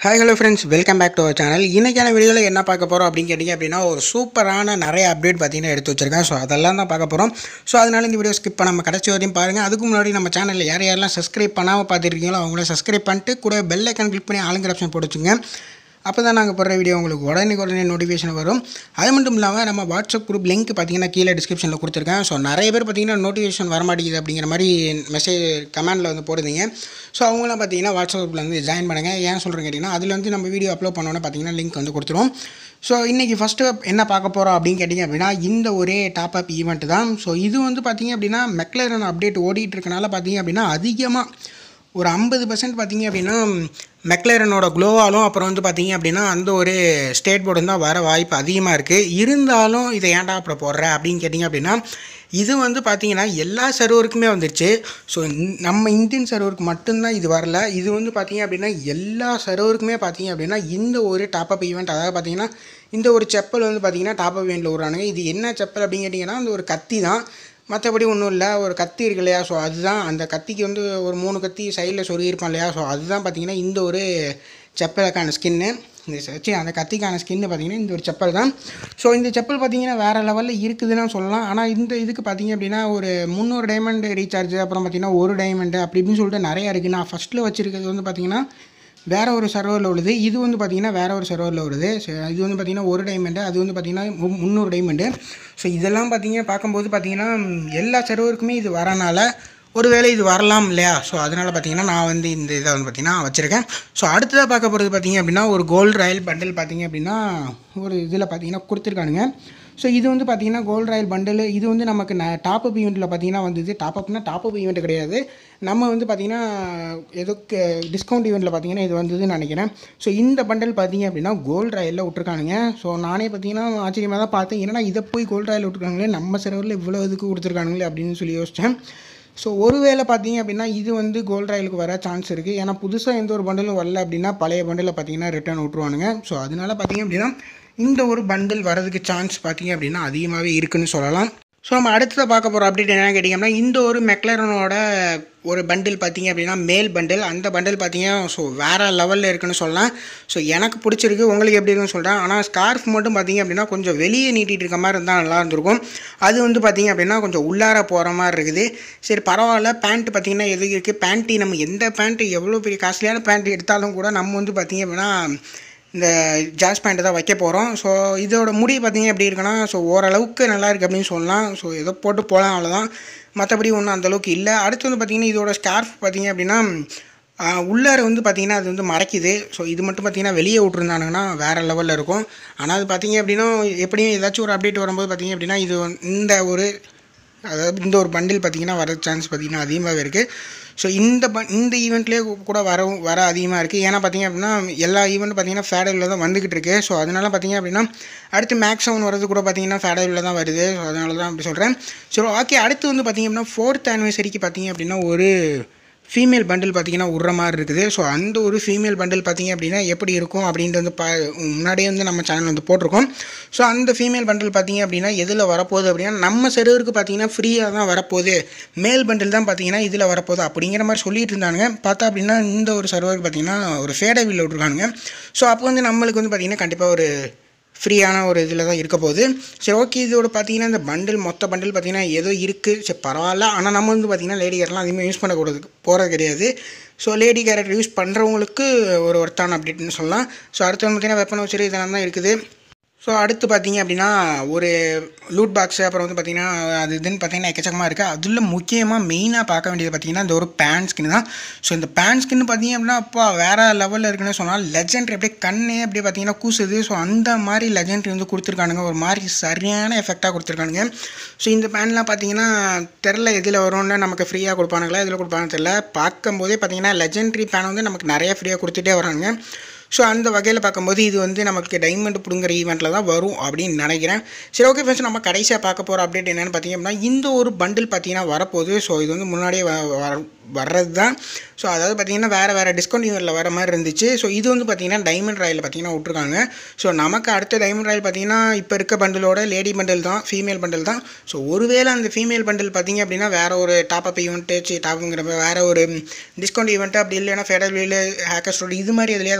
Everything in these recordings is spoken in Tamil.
hi hello friends welcome back to our channel இன்றைக்கான வீடியோவில் என்ன பார்க்க போகிறோம் அப்படின்னு கேட்டிங்க அப்படின்னா ஒரு சூப்பரான நிறைய அப்டேட் பார்த்தீங்கன்னா எடுத்து வச்சிருக்கேன் ஸோ அதெல்லாம் தான் பார்க்க போகிறோம் ஸோ அதனால இந்த வீடியோ ஸ்கிப் பண்ணாமல் கடைசி வரையும் பாருங்கள் அதுக்கு முன்னாடி நம்ம சேனலில் யார் யாரெல்லாம் சப்ஸ்கிரைப் பண்ணாமல் பார்த்துருக்கீங்களோ அவங்கள சப்ஸ்கிரைப் பண்ணிட்டு கூட பெல் ஐக்கன் கிளிக் பண்ணி ஆளுங்கிற ஆப்ஷன் போட்டு வச்சுங்க அப்போ தான் நாங்கள் போடுற வீடியோ உங்களுக்கு உடனே உடனே நோட்டிஃபிகேஷன் வரும் அது மட்டும் இல்லாமல் நம்ம வாட்ஸ்அப் குரூப் லிங்க் பார்த்தீங்கன்னா கீழே டிஸ்கிரிப்ஷனில் கொடுத்துருக்கேன் ஸோ நிறைய பேர் பார்த்தீங்கன்னா நோட்டிஃபிகேஷன் வர மாட்டேங்குது அப்படிங்கிற மாதிரி மெசேஜ் கமெண்டில் வந்து போடுறீங்க ஸோ அவங்களாம் பார்த்தீங்கன்னா வாட்ஸ்அப் குரூப்பில் வந்து ஜாயின் பண்ணுங்கள் ஏன் சொல்கிறேன் கேட்டிங்கன்னா அதில் வந்து நம்ம வீடியோ அப்லோட் பண்ணோன்னே பார்த்தீங்கன்னா லிங்க் வந்து கொடுத்துருவோம் ஸோ இன்றைக்கி ஃபஸ்ட்டு என்ன பார்க்க போகிறோம் அப்படின்னு கேட்டிங்க அப்படின்னா இந்த ஒரே டாப் அப் ஈவெண்ட் தான் ஸோ இது வந்து பார்த்தீங்க அப்படின்னா மெக்லரன் அப்டேட் ஓடிட்டு இருக்கனால பார்த்தீங்க அப்படின்னா அதிகமாக ஒரு ஐம்பது பர்சன்ட் பார்த்தீங்க அப்படின்னா மெக்லரனோட க்ளோவாலும் அப்புறம் வந்து பார்த்தீங்க அப்படின்னா அந்த ஒரு ஸ்டேட் போர்டு தான் வர வாய்ப்பு அதிகமாக இருக்குது இருந்தாலும் இதை ஏன்டா அப்புறம் போடுற அப்படின்னு கேட்டிங்க அப்படின்னா இது வந்து பார்த்தீங்கன்னா எல்லா சர்வருக்குமே வந்துருச்சு ஸோ நம்ம இந்தியன் சர்வருக்கு மட்டும்தான் இது வரல இது வந்து பார்த்தீங்க அப்படின்னா எல்லா சர்வருக்குமே பார்த்தீங்க அப்படின்னா இந்த ஒரு டாப் அப் ஈவெண்ட் அதாவது பார்த்தீங்கன்னா இந்த ஒரு செப்பல் வந்து பார்த்தீங்கன்னா டாப் அப் ஈவெண்ட்டில் விட்றானுங்க இது என்ன செப்பல் அப்படின்னு கேட்டிங்கன்னா அந்த ஒரு கத்தி தான் மற்றபடி ஒன்றும் இல்லை ஒரு கத்தி இருக்கு இல்லையா ஸோ அதுதான் அந்த கத்திக்கு வந்து ஒரு மூணு கத்தி சைடில் சொருகிருப்பான் இல்லையா ஸோ அதுதான் பார்த்தீங்கன்னா இந்த ஒரு செப்பலுக்கான ஸ்கின்னு இந்த வச்சு அந்த கத்திக்கான ஸ்கின்னு பார்த்தீங்கன்னா இந்த ஒரு செப்பல் தான் ஸோ இந்த செப்பல் பார்த்தீங்கன்னா வேறு லெவலில் இருக்குதுன்னு சொல்லலாம் ஆனால் இந்த இதுக்கு பார்த்தீங்க அப்படின்னா ஒரு முந்நூறு டைமண்ட் ரீசார்ஜ் அப்புறம் பார்த்தீங்கன்னா ஒரு டைமண்டு அப்படி இப்படின்னு சொல்லிட்டு நிறையா இருக்குது நான் ஃபஸ்ட்டில் வச்சுருக்கிறது வந்து பார்த்தீங்கன்னா வேறு ஒரு சர்வரில் உள்ளது இது வந்து பார்த்திங்கன்னா வேறு ஒரு சர்வரில் வருது ஸோ இது வந்து பார்த்திங்கன்னா ஒரு டைமண்டு அது வந்து பார்த்திங்கன்னா மு- முந்நூறு டைமண்டு ஸோ இதெல்லாம் பார்த்திங்க பார்க்கும்போது பார்த்திங்கன்னா எல்லா சர்வருக்குமே இது வரனால ஒருவேளை இது வரலாம் இல்லையா ஸோ அதனால் பார்த்தீங்கன்னா நான் வந்து இந்த இதை வந்து பார்த்தீங்கன்னா வச்சுருக்கேன் ஸோ அடுத்ததாக பார்க்க போகிறது பார்த்தீங்க அப்படின்னா ஒரு கோல்டு ராயல் பண்டில் பார்த்தீங்க அப்படின்னா ஒரு இதில் பார்த்தீங்கன்னா கொடுத்துருக்கானுங்க ஸோ இது வந்து பார்த்தீங்கன்னா கோல்டு ராயல் பண்டில் இது வந்து நமக்கு ந டாப் அப் ஈவெண்ட்டில் பார்த்தீங்கன்னா வந்தது டாப் அப்னா டாப் அப் ஈவெண்ட் கிடையாது நம்ம வந்து பார்த்தீங்கன்னா எதுக்கு டிஸ்கவுண்ட் ஈவெண்ட்டில் பார்த்தீங்கன்னா இது வந்ததுன்னு நினைக்கிறேன் ஸோ இந்த பண்டல் பார்த்தீங்க அப்படின்னா கோல்டு ராயலில் விட்ருக்கானுங்க ஸோ நானே பார்த்தீங்கன்னா ஆச்சரியமாக தான் பார்த்தேன் ஏன்னா இதை போய் கோல்டு ராயல் விட்ருக்காங்களே நம்ம சர்வரில் இவ்வளோ இதுக்கு கொடுத்துருக்கானுங்களே அப்படின்னு சொல்லி யோசித்தேன் ஸோ ஒருவேளை பார்த்தீங்க அப்படின்னா இது வந்து கோல்ட் ராயலுக்கு வர சான்ஸ் இருக்குது ஏன்னா புதுசாக எந்த ஒரு பண்டலும் வரல அப்படின்னா பழைய பண்டில் பார்த்தீங்கன்னா ரிட்டர்ன் விட்ருவானுங்க ஸோ அதனால பார்த்தீங்க அப்படின்னா இந்த ஒரு பண்டில் வரதுக்கு சான்ஸ் பார்த்தீங்க அப்படின்னா அதிகமாகவே இருக்குன்னு சொல்லலாம் ஸோ நம்ம அடுத்ததாக பார்க்க போகிற அப்டேட் என்ன கேட்டிங்கன்னா இந்த ஒரு மெக்லரனோட ஒரு பண்டில் பார்த்தீங்க அப்படின்னா மேல் பண்டில் அந்த பண்டில் பார்த்தீங்க ஸோ வேறு லெவலில் இருக்குன்னு சொல்லலாம் ஸோ எனக்கு பிடிச்சிருக்கு உங்களுக்கு எப்படி இருக்குன்னு சொல்கிறேன் ஆனால் ஸ்கார்ஃப் மட்டும் பார்த்தீங்க அப்படின்னா கொஞ்சம் வெளியே நீட்டிகிட்டு இருக்க மாதிரி இருந்தால் நல்லா இருந்திருக்கும் அது வந்து பார்த்தீங்க அப்படின்னா கொஞ்சம் உள்ளார போகிற மாதிரி இருக்குது சரி பரவாயில்ல பேண்ட் பார்த்தீங்கன்னா எது இருக்குது பேண்ட்டு நம்ம எந்த பேண்ட்டு எவ்வளோ பெரிய காஸ்ட்லியான பேண்ட் எடுத்தாலும் கூட நம்ம வந்து பார்த்தீங்க அப்படின்னா இந்த ஜாஸ் பேண்ட்டு தான் வைக்க போகிறோம் ஸோ இதோட முடி பார்த்தீங்க எப்படி இருக்குன்னா ஸோ ஓரளவுக்கு நல்லா இருக்குது அப்படின்னு சொல்லலாம் ஸோ ஏதோ போட்டு போகலாம் அவ்வளோதான் மற்றபடி ஒன்றும் அந்தளவுக்கு இல்லை அடுத்து வந்து பார்த்தீங்கன்னா இதோட ஸ்கார்ஃப் பார்த்தீங்க அப்படின்னா ஆஹ், உள்ளார வந்து பார்த்தீங்கன்னா அது வந்து மறைக்குது ஸோ இது மட்டும் பார்த்தீங்கன்னா வெளியே விட்ருந்தானுங்கன்னா வேறு லெவலில் இருக்கும் ஆனால் அது பார்த்தீங்க அப்படின்னா எப்படியும் ஏதாச்சும் ஒரு அப்டேட் வரும்போது பார்த்தீங்க அப்படின்னா இது வந்து- இந்த ஒரு அதாவது இந்த ஒரு பண்டில் பார்த்தீங்கன்னா வர சான்ஸ் பார்த்தீங்கன்னா அதிகமாகவே இருக்குது ஸோ இந்த ப இந்த ஈவெண்ட்லேயே கூட வர வர அதிகமாக இருக்குது ஏன்னா பார்த்தீங்க அப்படின்னா எல்லா ஈவெண்ட்டும் பார்த்தீங்கன்னா ஃபேடவில் தான் வந்துக்கிட்டு இருக்கு ஸோ அதனால பார்த்தீங்க அப்படின்னா அடுத்து மேக்ஸ் செவன் வரது கூட பார்த்தீங்கன்னா ஃபேடவில் தான் வருது ஸோ அதனால தான் அப்படி சொல்கிறேன் ஸோ ஓகே அடுத்து வந்து பார்த்தீங்க அப்படின்னா ஃபோர்த் ஆனிவர்சரிக்கு பார்த்தீங்க அப்படின்னா ஒரு ஃபீமேல் பண்டில் பார்த்தீங்கன்னா விட்ற மாதிரி இருக்குது ஸோ அந்த ஒரு ஃபீமேல் பண்டில் பார்த்தீங்க அப்படின்னா எப்படி இருக்கும் அப்படின்ட்டு வந்து பா முன்னாடியே வந்து நம்ம சேனல் வந்து போட்டிருக்கோம் ஸோ அந்த ஃபீமேல் பண்டில் பார்த்தீங்க அப்படின்னா எதில் வரப்போகுது அப்படின்னா நம்ம சர்வருக்கு பார்த்தீங்கன்னா ஃப்ரீயாக தான் வரப்போகுது மேல் பண்டில் தான் பார்த்தீங்கன்னா இதில் வரப்போகுது அப்படிங்கிற மாதிரி சொல்லிட்டு இருந்தானுங்க பார்த்தா அப்படின்னா இந்த ஒரு சர்வருக்கு பார்த்தீங்கன்னா ஒரு ஃபேடவில் விட்ருக்கானுங்க ஸோ அப்போ வந்து நம்மளுக்கு வந்து பார்த்தீங்கன்னா கண்டிப்பாக ஒரு ஃப்ரீயான ஒரு இதில் தான் இருக்க போகுது சரி ஓகே இதோட பார்த்தீங்கன்னா இந்த பண்டில் மொத்த பண்டில் பார்த்தீங்கன்னா ஏதோ இருக்குது சரி பரவாயில்ல ஆனால் நம்ம வந்து பார்த்தீங்கன்னா லேடி கேரட்லாம் அதிகமாக யூஸ் பண்ணக்கூடாது போகிறது கிடையாது ஸோ லேடி கேரட் யூஸ் பண்ணுறவங்களுக்கு ஒரு ஒர்த்தான அப்டேட்னு சொல்லலாம் ஸோ அடுத்து வந்து பார்த்தீங்கன்னா வெப்பன் வச்சு இதெல்லாம் தான் இருக்குது ஸோ அடுத்து பார்த்தீங்க அப்படின்னா ஒரு லூட் பாக்ஸு அப்புறம் வந்து பார்த்தீங்கன்னா அது இதுன்னு பார்த்தீங்கன்னா எக்கச்சக்கமாக இருக்குது அதில் முக்கியமாக மெயினாக பார்க்க வேண்டியது பார்த்தீங்கன்னா இந்த ஒரு பேன் ஸ்கின் தான் ஸோ இந்த பேன் ஸ்கின் பார்த்தீங்க அப்படின்னா அப்பா வேறு லெவலில் இருக்குன்னு சொன்னால் லெஜெண்ட்ரி அப்படியே கண்ணே அப்படியே பார்த்தீங்கன்னா கூசுது ஸோ அந்த மாதிரி லெஜெண்ட்ரி வந்து கொடுத்துருக்கானுங்க ஒரு மாதிரி சரியான எஃபெக்டாக கொடுத்துருக்கானுங்க ஸோ இந்த பேன்லாம் பார்த்தீங்கன்னா தெரில எதில் வரும்னு நமக்கு ஃப்ரீயாக கொடுப்பானுங்களா எதில் கொடுப்பாங்கன்னு தெரில பார்க்கும்போதே பார்த்தீங்கன்னா லெஜெண்ட்ரி பேன் வந்து நமக்கு நிறைய ஃப்ரீயாக கொடுத்துட்டே வரானுங்க ஸோ அந்த வகையில் பார்க்கும்போது இது வந்து நமக்கு டைமண்ட் பிடுங்குற ஈவெண்ட்டில் தான் வரும் அப்படின்னு நினைக்கிறேன் சரி ஓகே ஃப்ரெண்ட்ஸ் நம்ம கடைசியாக பார்க்க போகிற அப்டேட் என்னென்னு பார்த்தீங்க அப்படின்னா இந்த ஒரு பண்டில் பார்த்தீங்கன்னா வரப்போகுது ஸோ இது வந்து முன்னாடியே வ- வர- வர்றது தான் ஸோ அதாவது பார்த்தீங்கன்னா வேறு வேறு டிஸ்கவுண்ட் ஈவெண்ட்டில் வர மாதிரி இருந்துச்சு ஸோ இது வந்து பார்த்தீங்கன்னா டைமண்ட் ராயில் பார்த்தீங்கன்னா விட்ருக்காங்க ஸோ நமக்கு அடுத்த டைமண்ட் ராயில் பார்த்தீங்கன்னா இப்போ இருக்க பண்டிலோட லேடி பண்டில் தான் ஃபீமேல் பண்டில் தான் ஸோ ஒருவேளை அந்த ஃபீமேல் பண்டில் பார்த்தீங்க அப்படின்னா வேறு ஒரு டாப் அப் ஈவெண்ட்டு சி டாப்புங்கிற வேறு ஒரு டிஸ்கவுண்ட் ஈவெண்ட்டு அப்படி இல்லைன்னா ஃபெடரல் வீல் ஹேக்கர் ஸ்டோரி இது மாதிரி எதுலையாவது வந்துருச்சு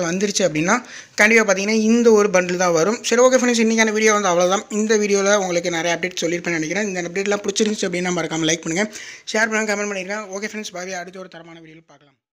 அப்படின்னா கண்டிப்பாக பார்த்தீங்கன்னா இந்த ஒரு பண்டில் தான் வரும் சரி ஓகே ஃப்ரெண்ட்ஸ் இன்றைக்கான வீடியோ வந்து அவ்வளோதான் இந்த வீடியோவில் உங்களுக்கு நிறைய அப்டேட் சொல்லியிருப்பேன் நினைக்கிறேன் இந்த அப்டேட்லாம் பிடிச்சிருந்துச்சு அப்படின்னா மறக்காமல் லைக் பண்ணுங்கள் ஷேர் பண்ணுங்கள் கமெண்ட் பண்ணிடுங்க ஓகே ஃப்ரெண்ட்ஸ் பாவி அடுத்த ஒரு தரமான வீடியோவில் பார்க்கலாம்